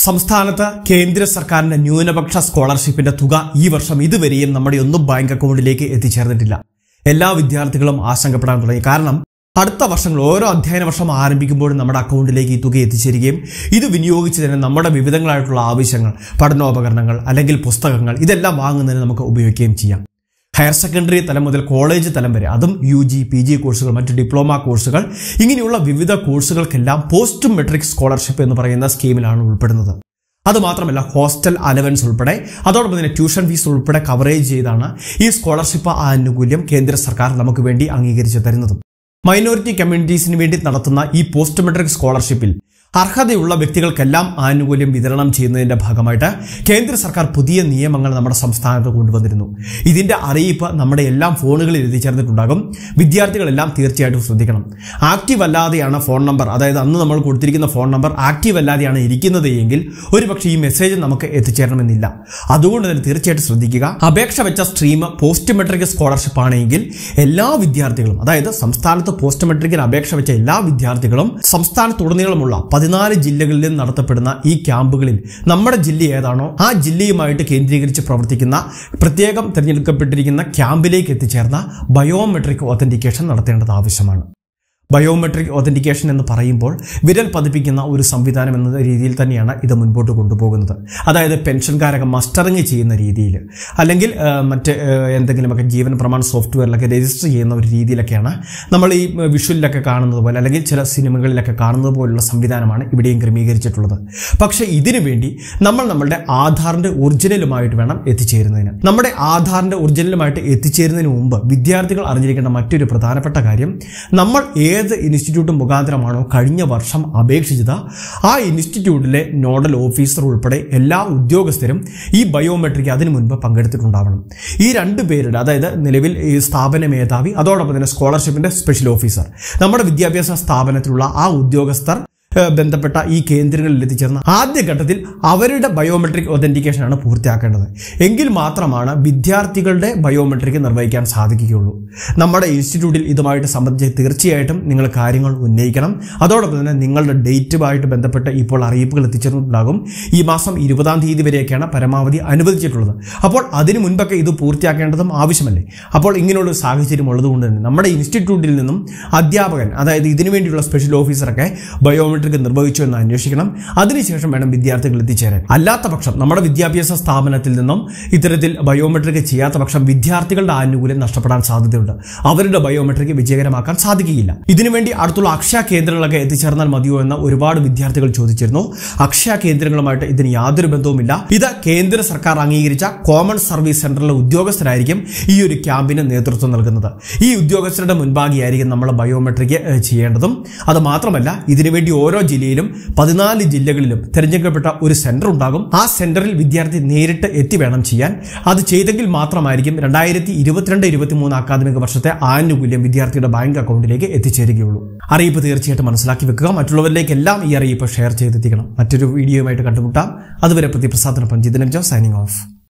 സംസ്ഥാനത്ത് കേന്ദ്ര സർക്കാരിന്റെ ന്യൂനപക്ഷ സ്കോളർഷിപ്പിന്റെ തുക ഈ വർഷം ഇതുവരെയും നമ്മുടെ ഒന്നും ബാങ്ക് അക്കൗണ്ടിലേക്ക് എത്തിച്ചേർന്നിട്ടില്ല എല്ലാ വിദ്യാർത്ഥികളും ആശങ്കപ്പെടാൻ തുടങ്ങി കാരണം അടുത്ത വർഷങ്ങൾ ഓരോ അധ്യയന വർഷം ആരംഭിക്കുമ്പോഴും നമ്മുടെ അക്കൗണ്ടിലേക്ക് ഈ തുക എത്തിച്ചേരുകയും ഇത് വിനിയോഗിച്ചതിന് നമ്മുടെ വിവിധങ്ങളായിട്ടുള്ള ആവശ്യങ്ങൾ പഠനോപകരണങ്ങൾ അല്ലെങ്കിൽ പുസ്തകങ്ങൾ ഇതെല്ലാം വാങ്ങുന്നതിന് നമുക്ക് ഉപയോഗിക്കുകയും ചെയ്യാം ഹയർ സെക്കൻഡറി തലം മുതൽ കോളേജ് തലം വരെ അതും യു ജി പി ജി കോഴ്സുകൾ മറ്റ് ഡിപ്ലോമ കോഴ്സുകൾ ഇങ്ങനെയുള്ള വിവിധ കോഴ്സുകൾക്കെല്ലാം പോസ്റ്റ് മെട്രിക് സ്കോളർഷിപ്പ് എന്ന് പറയുന്ന സ്കീമിലാണ് ഉൾപ്പെടുന്നത് അതുമാത്രമല്ല ഹോസ്റ്റൽ അലവൻസ് ഉൾപ്പെടെ അതോടൊപ്പം തന്നെ ട്യൂഷൻ ഫീസ് ഉൾപ്പെടെ കവറേജ് ചെയ്താണ് ഈ സ്കോളർഷിപ്പ് ആനുകൂല്യം കേന്ദ്ര സർക്കാർ നമുക്ക് വേണ്ടി അംഗീകരിച്ചു തരുന്നതും മൈനോറിറ്റി കമ്മ്യൂണിറ്റീസിന് വേണ്ടി നടത്തുന്ന ഈ പോസ്റ്റ് മെട്രിക് സ്കോളർഷിപ്പിൽ അർഹതയുള്ള വ്യക്തികൾക്കെല്ലാം ആനുകൂല്യം വിതരണം ചെയ്യുന്നതിന്റെ ഭാഗമായിട്ട് കേന്ദ്ര സർക്കാർ പുതിയ നിയമങ്ങൾ നമ്മുടെ സംസ്ഥാനത്ത് കൊണ്ടുവന്നിരുന്നു ഇതിന്റെ അറിയിപ്പ് നമ്മുടെ എല്ലാം ഫോണുകളിൽ എത്തിച്ചേർന്നിട്ടുണ്ടാകും വിദ്യാർത്ഥികളെല്ലാം തീർച്ചയായിട്ടും ശ്രദ്ധിക്കണം ആക്റ്റീവ് അല്ലാതെയാണ് ഫോൺ നമ്പർ അതായത് അന്ന് നമ്മൾ കൊടുത്തിരിക്കുന്ന ഫോൺ നമ്പർ ആക്റ്റീവ് അല്ലാതെയാണ് ഇരിക്കുന്നത് എങ്കിൽ ഒരുപക്ഷെ ഈ മെസ്സേജ് നമുക്ക് എത്തിച്ചേരണമെന്നില്ല അതുകൊണ്ട് തന്നെ തീർച്ചയായിട്ടും ശ്രദ്ധിക്കുക അപേക്ഷ വെച്ച സ്ട്രീം പോസ്റ്റ് മെട്രിക് സ്കോളർഷിപ്പ് ആണെങ്കിൽ എല്ലാ വിദ്യാർത്ഥികളും അതായത് സംസ്ഥാനത്ത് പോസ്റ്റ് മെട്രിക്കിന് അപേക്ഷ വെച്ച എല്ലാ വിദ്യാർത്ഥികളും സംസ്ഥാനത്തുടനീളമുള്ള പതിനാല് ജില്ലകളിലും നടത്തപ്പെടുന്ന ഈ ക്യാമ്പുകളിൽ നമ്മുടെ ജില്ല ഏതാണോ ആ ജില്ലയുമായിട്ട് കേന്ദ്രീകരിച്ച് പ്രവർത്തിക്കുന്ന പ്രത്യേകം തിരഞ്ഞെടുക്കപ്പെട്ടിരിക്കുന്ന ക്യാമ്പിലേക്ക് എത്തിച്ചേർന്ന ബയോമെട്രിക് ഒത്തന്റിക്കേഷൻ നടത്തേണ്ടത് ആവശ്യമാണ് ബയോമെട്രിക് ഒതന്റിക്കേഷൻ എന്ന് പറയുമ്പോൾ വിരൽ പതിപ്പിക്കുന്ന ഒരു സംവിധാനം എന്ന രീതിയിൽ തന്നെയാണ് ഇത് മുൻപോട്ട് കൊണ്ടുപോകുന്നത് അതായത് പെൻഷൻകാരൊക്കെ മസ്റ്ററിങ് ചെയ്യുന്ന രീതിയിൽ അല്ലെങ്കിൽ ആ, മറ്റ് ആ, എന്തെങ്കിലുമൊക്കെ ജീവൻ പ്രമാൺ സോഫ്റ്റ്വെയറിലൊക്കെ രജിസ്റ്റർ ചെയ്യുന്ന ഒരു രീതിയിലൊക്കെയാണ് നമ്മൾ ഈ വിഷ്വലിലൊക്കെ കാണുന്നത് പോലെ അല്ലെങ്കിൽ ചില സിനിമകളിലൊക്കെ കാണുന്നത് പോലുള്ള സംവിധാനമാണ് ഇവിടെയും ക്രമീകരിച്ചിട്ടുള്ളത് പക്ഷേ ഇതിനു വേണ്ടി നമ്മൾ നമ്മളുടെ ആധാറിന്റെ ഒറിജിനലുമായിട്ട് വേണം എത്തിച്ചേരുന്നതിന് നമ്മുടെ ആധാറിന്റെ ഒറിജിനലുമായിട്ട് എത്തിച്ചേരുന്നതിന് മുമ്പ് വിദ്യാർത്ഥികൾ അറിഞ്ഞിരിക്കേണ്ട മറ്റൊരു പ്രധാനപ്പെട്ട കാര്യം നമ്മൾ ഏത് ഇൻസ്റ്റിറ്റ്യൂട്ട് മുഖാന്തരമാണോ കഴിഞ്ഞ വർഷം അപേക്ഷിച്ചത് ആ ഇൻസ്റ്റിറ്റ്യൂട്ടിലെ നോഡൽ ഓഫീസർ ഉൾപ്പെടെ എല്ലാ ഉദ്യോഗസ്ഥരും ഈ ബയോമെട്രിക് അതിനു മുൻപ് പങ്കെടുത്തിട്ടുണ്ടാവണം ഈ രണ്ട് പേരുടെ അതായത് നിലവിൽ ഈ സ്ഥാപന മേധാവി അതോടൊപ്പം തന്നെ സ്കോളർഷിപ്പിന്റെ സ്പെഷ്യൽ ഓഫീസർ നമ്മുടെ വിദ്യാഭ്യാസ സ്ഥാപനത്തിലുള്ള ആ ഉദ്യോഗസ്ഥർ ഏഹ് ബന്ധപ്പെട്ട ഈ കേന്ദ്രങ്ങളിൽ എത്തിച്ചേർന്ന ആദ്യഘട്ടത്തിൽ അവരുടെ ബയോമെട്രിക് ഒതന്റിക്കേഷൻ ആണ് പൂർത്തിയാക്കേണ്ടത് എങ്കിൽ മാത്രമാണ് വിദ്യാർത്ഥികളുടെ ബയോമെട്രിക് നിർവഹിക്കാൻ സാധിക്കുകയുള്ളൂ നമ്മുടെ ഇൻസ്റ്റിറ്റ്യൂട്ടിൽ ഇതുമായിട്ട് സംബന്ധിച്ച് തീർച്ചയായിട്ടും നിങ്ങൾ കാര്യങ്ങൾ ഉന്നയിക്കണം അതോടൊപ്പം തന്നെ നിങ്ങളുടെ ഡേറ്റുമായിട്ട് ബന്ധപ്പെട്ട് ഇപ്പോൾ അറിയിപ്പുകൾ എത്തിച്ചേർന്നിട്ടുണ്ടാകും ഈ മാസം ഇരുപതാം തീയതി വരെയൊക്കെയാണ് പരമാവധി അനുവദിച്ചിട്ടുള്ളത് അപ്പോൾ അതിനു മുൻപൊക്കെ ഇത് പൂർത്തിയാക്കേണ്ടതും ആവശ്യമല്ലേ അപ്പോൾ ഇങ്ങനെയുള്ള ഒരു സാഹചര്യം ഉള്ളതുകൊണ്ട് തന്നെ നമ്മുടെ ഇൻസ്റ്റിറ്റ്യൂട്ടിൽ നിന്നും അധ്യാപകൻ അതായത് ഇതിനു വേണ്ടിയുള്ള സ്പെഷ്യൽ ഓഫീസറൊക്കെ ബയോമെട്രിക് നിർവഹിച്ചു എന്ന് അന്വേഷിക്കണം അതിനുശേഷം വേണം വിദ്യാർത്ഥികൾ എത്തിച്ചേരാൻ അല്ലാത്ത പക്ഷം നമ്മുടെ വിദ്യാഭ്യാസ സ്ഥാപനത്തിൽ നിന്നും ഇത്തരത്തിൽ ബയോമെട്രിക് ചെയ്യാത്ത പക്ഷം വിദ്യാർത്ഥികളുടെ ആനുകൂല്യം നഷ്ടപ്പെടാൻ സാധ്യതയുണ്ട് അവരുടെ ബയോമെട്രിക് വിജയകരമാക്കാൻ സാധിക്കുകയില്ല ഇതിനുവേണ്ടി അടുത്തുള്ള അക്ഷയ കേന്ദ്രങ്ങളൊക്കെ എത്തിച്ചേർന്നാൽ മതിയോ എന്ന ഒരുപാട് വിദ്യാർത്ഥികൾ ചോദിച്ചിരുന്നു അക്ഷയ കേന്ദ്രങ്ങളുമായിട്ട് ഇതിന് യാതൊരു ബന്ധവുമില്ല ഇത് കേന്ദ്ര സർക്കാർ അംഗീകരിച്ച കോമൺ സർവീസ് സെന്ററിലെ ഉദ്യോഗസ്ഥരായിരിക്കും ഈ ഒരു ക്യാമ്പിന് നേതൃത്വം നൽകുന്നത് ഈ ഉദ്യോഗസ്ഥരുടെ മുൻപാകെയായിരിക്കും നമ്മൾ ബയോമെട്രിക് ഏഹ്, ചെയ്യേണ്ടതും അത് മാത്രമല്ല ഇതിനുവേണ്ടി ഓരോ ജില്ലയിലും പതിനാല് ജില്ലകളിലും തിരഞ്ഞെടുക്കപ്പെട്ട ഒരു സെന്റർ ഉണ്ടാകും ആ സെന്ററിൽ വിദ്യാർത്ഥി നേരിട്ട് എത്തി വേണം ചെയ്യാൻ അത് ചെയ്തെങ്കിൽ മാത്രമായിരിക്കും രണ്ടായിരത്തി ഇരുപത്തിരണ്ട് ഇരുപത്തി മൂന്ന് അക്കാദമിക വർഷത്തെ ആനുകൂല്യം വിദ്യാർത്ഥിയുടെ ബാങ്ക് അക്കൗണ്ടിലേക്ക് എത്തിച്ചേരുകയുള്ളൂ അറിയിപ്പ് തീർച്ചയായിട്ടും മനസ്സിലാക്കി വെക്കുക മറ്റുള്ളവരിലേക്കെല്ലാം ഈ അറിയിപ്പ് ഷെയർ ചെയ്തെത്തിക്കണം മറ്റൊരു വീഡിയോയുമായിട്ട് കണ്ടുമുട്ടാം അതുവരെ പ്രതിപ്രസാദനൊപ്പം ജിതനം ജോ സൈനിങ് ഓഫ്